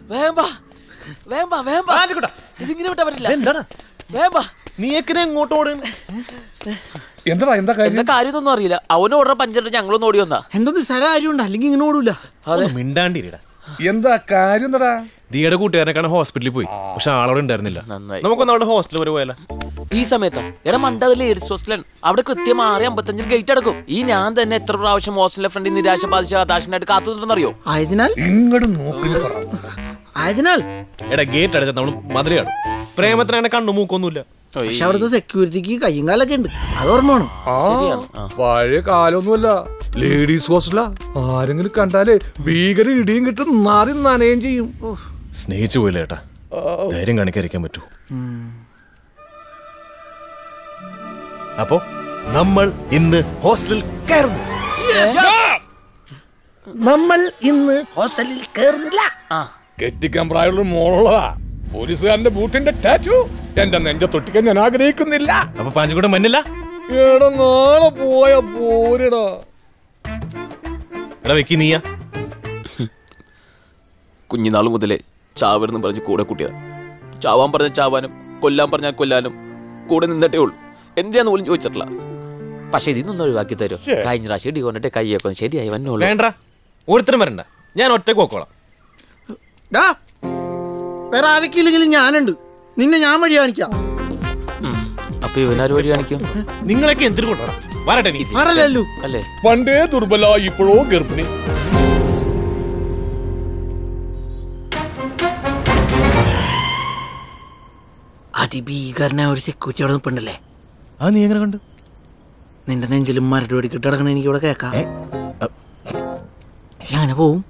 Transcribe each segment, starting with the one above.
വേമ്പ വേമ്പ വേമ്പ ഇതിങ്ങനെ വിട്ടാ പറ്റില്ല എന്താണ് വേമ്പ നീക്കിനെ എങ്ങോട്ട് ഓടുന്നു എന്താ എന്താ എന്താ കാര്യം ഒന്നും അറിയില്ല അവന് ഓർഡർ പഞ്ചറിട്ട് ഞങ്ങളൊന്നും ഓടി വന്നാ എന്തോ നിസ്സാര കാര്യമുണ്ട് അല്ലെങ്കിൽ ഇങ്ങനെ ഓടൂല അതെ മിണ്ടാണ്ടിരിടാ എന്താ കാര്യം എന്താടാ ദിയുടെ കൂട്ടുകാരനെ കാണാൻ ഹോസ്പിറ്റലിൽ പോയി പക്ഷെ ആളവിടെ ഉണ്ടായിരുന്നില്ല നന്നായി. നമുക്കൊന്ന് അവിടെ ഹോസ്റ്റലിൽ വരെ പോയാലോ ഈ സമയത്ത് എടാ മണ്ട അത് ലേഡീസ് ഹോസ്റ്റലാണ് അവിടെ കൃത്യം ആറ് അമ്പത്തഞ്ചിന് ഗേറ്റ് അടക്കും ഈ ഞാൻ തന്നെ എത്ര പ്രാവശ്യം ഹോസ്റ്റലിലെ ഫ്രണ്ടിൽ നിരാശ ബാധിച്ച ഹതാശനായിട്ട് കാത്തു നിന്നെന്നറിയോ ആയതിനാൽ ഇങ്ങോട്ട് നോക്കി ആയതിനാൽ എടാ ഗേറ്റ് അടച്ചാൽ നമ്മൾ മധുരയാടും പ്രേമത്തിന് അങ്ങനെ കണ്ണു മൂക്കൊന്നുമില്ല പക്ഷെ അവിടുത്തെ സെക്യൂരിറ്റിക്ക് കയ്യും കാലൊക്കെ ഉണ്ട് അത് ഓർമ്മ വേണം ശരിയാണ് ആ. പഴയ കാലമൊന്നുമല്ല ലേഡീസ് ഹോസ്റ്റലാ ആരെങ്കിലും കണ്ടാലേ ഭീകര ഇടിയും കിട്ടും മാറി നനയും ചെയ്യും സ്നേഹിച്ചു പോയില്ല ഏട്ടാ ധൈര്യം കാണിക്കാതിരിക്കാൻ പറ്റൂ അപ്പോ നമ്മൾ ഇന്ന് ഹോസ്റ്റലിൽ കയറുന്നു നമ്മൾ ഇന്ന് ഹോസ്റ്റലിൽ കയറുന്നില്ല കെട്ടിക്കാൻ പ്രായമുള്ള മോളുള്ളതാ പോലീസുകാരന്റെ ബൂട്ടിന്റെ ടാറ്റു എന്റെ നെഞ്ച തൊട്ടിക്കാൻ ഞാൻ ആഗ്രഹിക്കുന്നില്ല അപ്പൊ പാഞ്ചിക്കൂടെ മഞ്ഞില്ല എടാ നാളെ പോയ പോരടാ എടാ വെക്കി നീയാ കുഞ്ഞിനാൾ മുതലേ ചാവരുന്ന് പറഞ്ഞ് കൂടെ കൂട്ടിയതാ ചാവാൻ പറഞ്ഞ ചാവാനും കൊല്ലാൻ പറഞ്ഞാൽ കൊല്ലാനും കൂടെ നിന്നിട്ടേ ഉള്ളൂ എന്തിനാന്ന് പോലും ചോദിച്ചിട്ടില്ല പക്ഷെ ഇതിന്നൊന്നും ഒഴിവാക്കി തരും കഴിഞ്ഞ പ്രാവശ്യം ഇടി കൊണ്ടിട്ട് കൈയൊക്കെ ഒന്ന് ശരിയായി വന്നോളൂ വേണ്ട ഒരുത്തരം വരണ്ട ഞാൻ ഒറ്റക്ക് പോക്കോളാം ഡാ വേറെ ആരൊക്കെയില്ലെങ്കിലും ഞാനുണ്ട് നിന്നെ ഞാൻ വഴി കാണിക്കാം അപ്പൊ ഇവനാര് വഴി കാണിക്കും നിങ്ങളൊക്കെ എന്തിനു കൊണ്ടുവരാം വരട്ടെ നീ പറയല്ലോ അല്ലേ പണ്ടേ ദുർബല ഇപ്പോഴോ ഗർഭിണി അതിഭീകരനായ ഒരു സെക്യൂരിറ്റി അവിടെ നിൽപ്പുണ്ടല്ലേ ആ നീ എങ്ങനെ കണ്ടു നിന്റെ നെഞ്ചിലും മരട് വെടിക്കിട്ട് കിടക്കണ എനിക്ക് ഇവിടെ കേക്കാം ഏ? അ, ഞാൻ അങ്ങനെ പോവും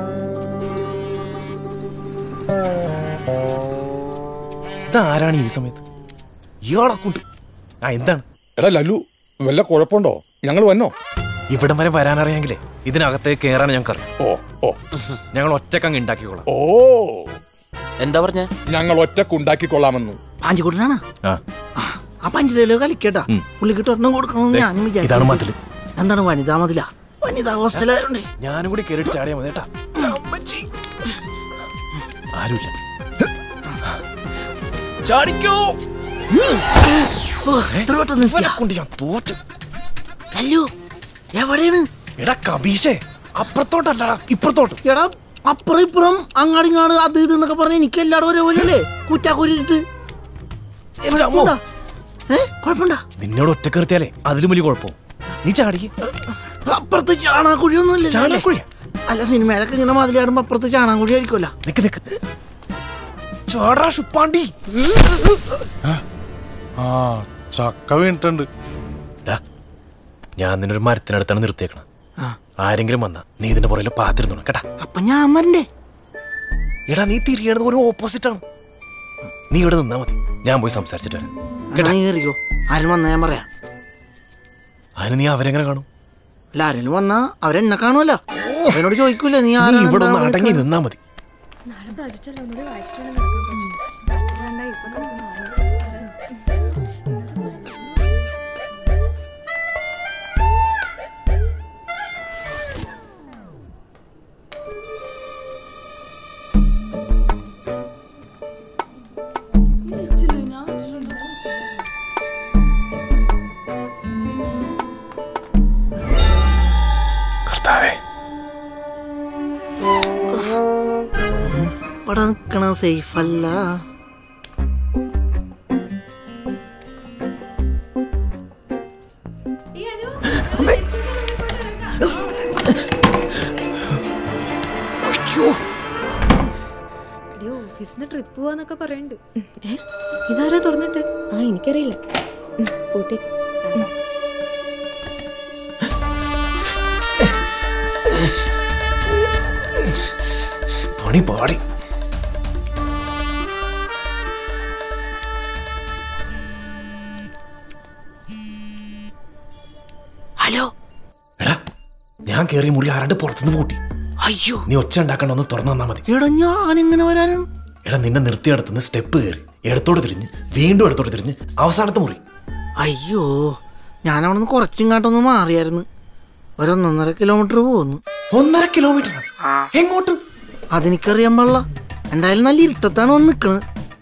ഇതാരാണ് ഈ സമയത്ത് ഇയാളെ കൊണ്ട് ആ എന്താണ് എടാ ലല്ലു വല്ല കുഴപ്പമുണ്ടോ ഞങ്ങൾ വന്നോ ഇവിടം വരെ വരാനറിയാമെങ്കിലേ ഇതിനകത്തേക്ക് കയറാൻ ഞങ്ങൾക്ക് അറിയാം ഓ ഓ ഞങ്ങൾ ഒറ്റക്കങ്ങ് ഉണ്ടാക്കിക്കോളാം ഓ എന്താ പറഞ്ഞ ഞങ്ങൾ ഒറ്റക്കുണ്ടാക്കിക്കൊള്ളാമെന്ന് പാഞ്ചിക്കുട്ടനാണ് ആ ആ പഞ്ചിലോ കളിക്കട്ടാ പുള്ളിക്കിട്ട് ഒരെണ്ണം കൊടുക്കണമെന്ന് ഞാനും ഇതാണ് വിചാരിച്ചു മതില് എന്താണ് വനിതാ മതില വനിതാ ഹോസ്റ്റലായോണ്ടേ ഞാനും കൂടി കയറിയിട്ട് ചാടിയാൽ മതി കേട്ടാ അമ്മച്ചി. ആരുമില്ല ചാടിക്കോ ഓ, എത്ര പെട്ടെന്ന് ഇവനെ എത്തിയാ? കൊണ്ട് ഞാൻ തോറ്റ് അയ്യോ എവിടെയാണ് എടാ കബീഷേ അപ്പുറത്തോട്ടല്ലടാ ഇപ്പുറത്തോട്ട് എടാ അപ്പുറം ഇപ്പുറം അങ്ങാടിങ്ങാട് അത് ഇത് എന്നൊക്കെ പറഞ്ഞ് എനിക്ക് എല്ലാവരും ഒരേപോലെയല്ലേ കൂറ്റാക്കൂരിട്ട് എന്റെ അമ്മോ. ഏ കുഴപ്പമുണ്ടാ നിന്നോട് ഒറ്റ നിർത്തിയാലേ അതിലും വലിയ കുഴപ്പവും നീ ചാടിക്ക് അപ്പുറത്ത് ചാണാക്കുഴിയൊന്നും ഇല്ല ചാണകക്കുഴിയാ? അല്ല സിനിമയിലൊക്കെ ഇങ്ങനെ മതിലാടുമ്പോ അപ്പുറത്ത് ചാണാക്കുഴി ആയിരിക്കുമല്ലോ നിക്ക് നിക്ക് ചാടാ ഷുപ്പാണ്ടി ആ ചക്ക വീണിട്ടുണ്ട് ഡാ, ഞാൻ നിന്നൊരു മരത്തിനടുത്താണ് നിർത്തിയേക്കണം ആ. ആരെങ്കിലും വന്നാ നീ ഇതിന്റെ പുറകിൽ പാത്തിരുന്നു കേട്ടാ അപ്പൊ ഞാൻ വരണ്ടേ എടാ നീ തിരിയണത് ഒരു ഓപ്പോസിറ്റ് ആണ് നീ ഇവിടെ നിന്നാ മതി ഞാൻ പോയി സംസാരിച്ചിട്ട് വരാം എന്നാ നീ കയറിയോ ആരും വന്നാ ഞാൻ പറയാം അതിന് നീ അവരെങ്ങനെ കാണും അല്ല ആരെങ്കിലും വന്നാ അവരെന്നെ കാണുമല്ലോ അവനോട് ചോദിക്കൂലേ നീ നീ ആരാണ് ഇവിടെ ഒന്ന് എന്താണ് അടങ്ങി വിളിച്ചത്? നിന്നാ മതി നാളെ പ്രൊജക്റ്റ് എല്ലാം ഒന്നുകൂടി വായിച്ചിട്ടാണ് നടക്കാൻ പറ്റുന്നത് വേണ്ട ഇപ്പൊ നമുക്ക് നാളെ കർത്താവേ ഇവിടെ നിക്കണ സേഫ് അല്ല എടി ഓഫീസിന് ട്രിപ്പ് പോവാന്നൊക്കെ പറയണ്ട് ഏ ഇതാരാ തുറന്നിട്ട് ആ എനിക്കറിയില്ല ഉം, പൂട്ടേക്ക് പണി പാടി ഹലോ എടാ ഞാൻ കേറിയ മുറി ആരാണ്ട് പുറത്തുനിന്ന് പൂട്ടി അയ്യോ നീ ഒച്ച ഉണ്ടാക്കണ്ട ഒന്ന് തുറന്നു തന്നാ മതി എടാ ഞാൻ എങ്ങനെ വരാനാണ് എടാ നിന്നെ നിർത്തിയടത്തുനിന്ന് സ്റ്റെപ്പ് കയറി ഇടത്തോട്ട് തിരിഞ്ഞ് വീണ്ടും ഇടത്തോട്ട് തിരിഞ്ഞ് അവസാനത്തെ മുറി അയ്യോ ഞാൻ അവിടെ നിന്ന് കുറച്ചിങ്ങാട്ടൊന്ന് മാറിയായിരുന്നു ഒരൊന്നൊന്നര കിലോമീറ്റർ പോകുന്നു ഒന്നര കിലോമീറ്റർ എങ്ങോട്ട് അതെനിക്കറിയാൻ പാടില്ല എന്തായാലും നല്ല ഇരുട്ടത്താണ് വന്ന് നിക്കണത്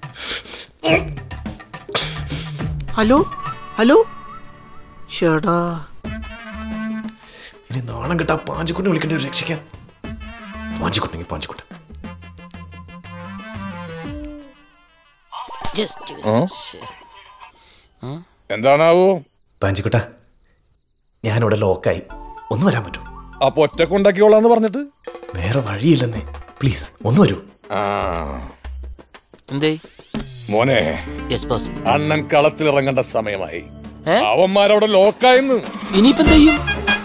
ഹലോ ഹലോ ഷേടാ ഇനി നാണം കിട്ടാ പാഞ്ചിക്കുട്ടി വിളിക്കേണ്ടി ഒരു രക്ഷിക്കാൻ പാഞ്ചിക്കുട്ടെങ്കിൽ പാഞ്ചിക്കുട്ടൻ എന്താണാവോ പാഞ്ചിക്കുട്ട ഞാനിവിടെ ലോക്കായി ഒന്ന് വരാൻ പറ്റൂ അപ്പൊ ഒറ്റക്കൊണ്ടാക്കിയോളാന്ന് പറഞ്ഞിട്ട് വേറെ വഴിയില്ലെന്നേ പ്ലീസ് ഒന്ന് വരൂ എന്തേ മോനെ യെസ് ബോസ് അണ്ണൻ കളത്തിൽ ഇറങ്ങേണ്ട സമയമായി ഏ? അവന്മാരവിടെ ലോക്കായെന്ന് ഇനിയിപ്പോ എന്ത് ചെയ്യും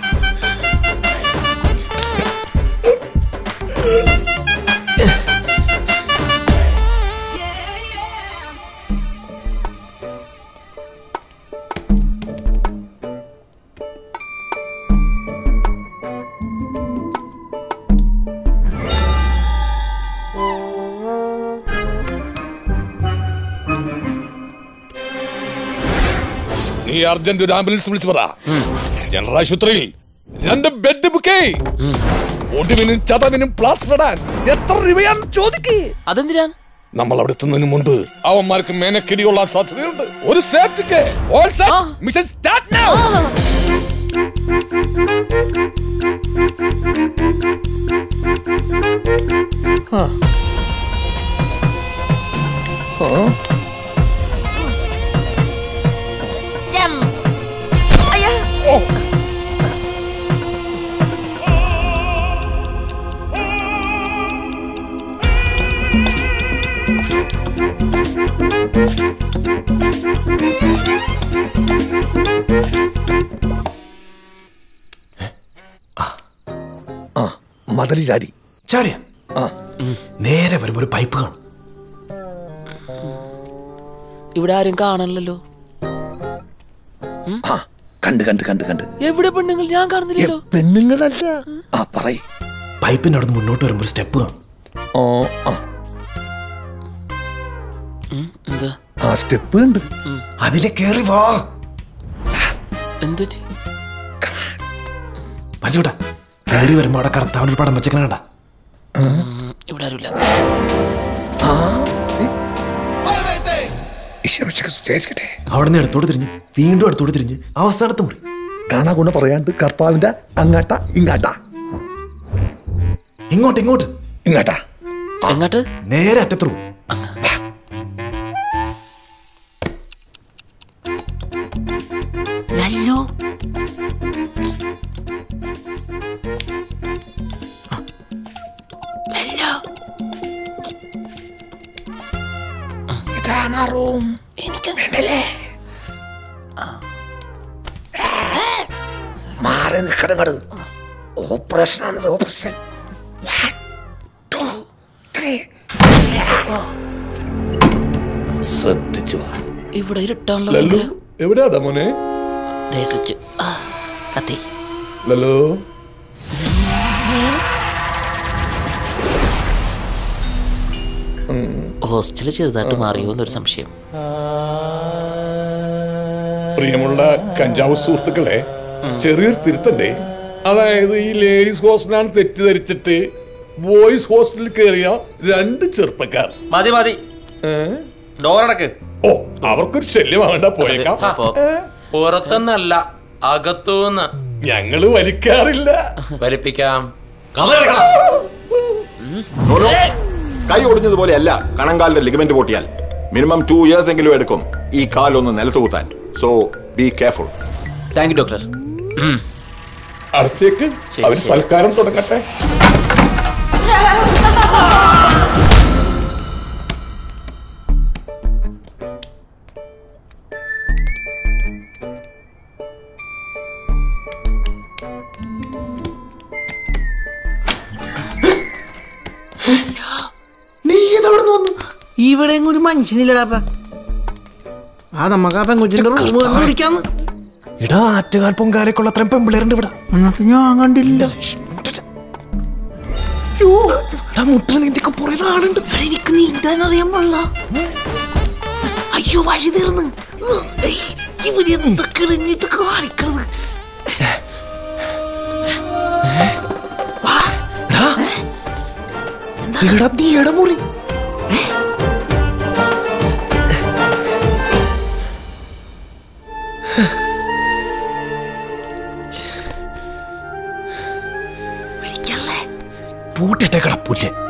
നീ അർജന്റ് ഒരു ആംബുലൻസ് വിളിച്ചു പറ ജനറൽ ആശുപത്രിയിൽ രണ്ട് ബെഡ് ബുക്കേ ഒടുവിനും ചതവിനും പ്ലാസ്റ്റർ ഇടാൻ എത്ര രൂപയാന്ന് ചോദിക്കേ അതെന്തിനാണ് നമ്മൾ അവിടെ എത്തുന്നതിന് മുൻപ് അവന്മാർക്ക് മേനക്കിടികൊള്ളാൻ സാധ്യതയുണ്ട് ഒരു സേഫ്റ്റിക്ക് all set mission start now മതിൽ ചാടി ചാടിയ നേരെ വരുമ്പോ ഒരു പൈപ്പ് കാണും ഇവിടെ ആരും കാണണല്ലോ ആ കണ്ട് കണ്ട് കണ്ട് കണ്ട് എവിടെ പെണ്ണുങ്ങൾ ഞാൻ കാണുന്നില്ലല്ലോ പെണ്ണുങ്ങളല്ല ആ പറയ് പൈപ്പിന്റെ അവിടെ നിന്ന് മുന്നോട്ട് വരുമ്പോ ഒരു സ്റ്റെപ്പ് കാണും ഓ ആ എന്താ ആ സ്റ്റെപ്പ് ഉണ്ട് അതിലെ കേറി വാ എന്തു പച്ചൂട്ടാ കേറി വരുമ്പോ അവിടെ കർത്താവിന്റെ ഒരു പടം വെച്ചേക്കണ കണ്ട ഇവിടെ ആരുമില്ല സ്റ്റേജ് കിട്ടേ അവിടെ നിന്ന് എടുത്തോട്ട് തിരിഞ്ഞ് വീണ്ടും എടുത്തോട്ട് തിരിഞ്ഞ് അവസാനത്തെ മുറി കാണാ ഗുണ പറയാണ്ട് കർത്താവിന്റെ അങ്ങാട്ട ഇങ്ങാട്ട ഇങ്ങോട്ട് ഇങ്ങോട്ട് ഇങ്ങാട്ടാ എങ്ങോട്ട് നേരെ അറ്റത്ത് റൂം ലല്ലോ ലല്ലോ ഇതാണ് റൂം എനിക്ക് വേണ്ടല്ലേ മാറി നിൽക്കണം കട് ഓപ്പറേഷൻ ആണ് ഓപ്പറേഷൻ ശ്രദ്ധിച്ചു വാ. ഇവിടെ ഇരുട്ടാണല്ലോ ലല്ലു ഭയങ്കര. എവിടെയാടാ മോനെ ദേ സ്വിച്ച് ആ, കത്തി ലല്ലു ഹോസ്റ്റല് ചെറുതായിട്ട് മാറിയോ എന്നൊരു സംശയം പ്രിയമുള്ള കഞ്ചാവ് സുഹൃത്തുക്കളെ ചെറിയൊരു തിരുത്തണ്ടേ അതായത് ഈ ലേഡീസ് ഹോസ്റ്റലാണ് തെറ്റിദ്ധരിച്ചിട്ട് ബോയ്സ് ഹോസ്റ്റലിൽ കയറിയ രണ്ട് ചെറുപ്പക്കാർ മതി മതി ഡോറടക്ക് ഓ അവർക്കൊരു ശല്യമാകണ്ട പോയേക്കാം അപ്പോ പുറത്തുനിന്നല്ല അകത്തുനിന്ന് ഞങ്ങള് വലിക്കാറില്ല വലിപ്പിക്കാം നോനോ, കൈ ഒടിഞ്ഞതുപോലെയല്ല കണങ്കാലിന്റെ ലിഗമെന്റ് പൊട്ടിയാൽ മിനിമം ടു ഇയേഴ്സ് എങ്കിലും എടുക്കും ഈ കാലൊന്ന് നിലത്ത് കുത്താൻ so be careful thank you doctor അടുത്തേക്ക് അവർ സൽക്കാരം തുടങ്ങട്ടെ നീ ഇതവിടെ വന്നു ഇവിടെ എങ്ങും ഒരു മനുഷ്യനില്ലടാപ്പ ആ നമുക്ക് ആ പെങ്കൊച്ചിന്റെ റൂം കണ്ടുപിടിക്കാന്ന് എടാ ആറ്റുകാൽ പൊങ്കാലക്കുള്ള അത്രയും പെമ്പിളേരുണ്ട് ഇവിടെ എന്നിട്ട് ഞാൻ കണ്ടില്ല എടാ മുട്ടിൽ നീന്തിക്ക് പുറകിൽ ആളുണ്ട് എടാ, എനിക്ക് നീന്താൻ അറിയാൻ പാടില്ല അയ്യോ വഴി തീർന്ന് ഇവര് എന്തൊക്കെ ഇടഞ്ഞിട്ട് കാണിക്കണത് എടാ തീയുടെ മുറി പൂട്ടിട്ടേക്കട പുല്ല്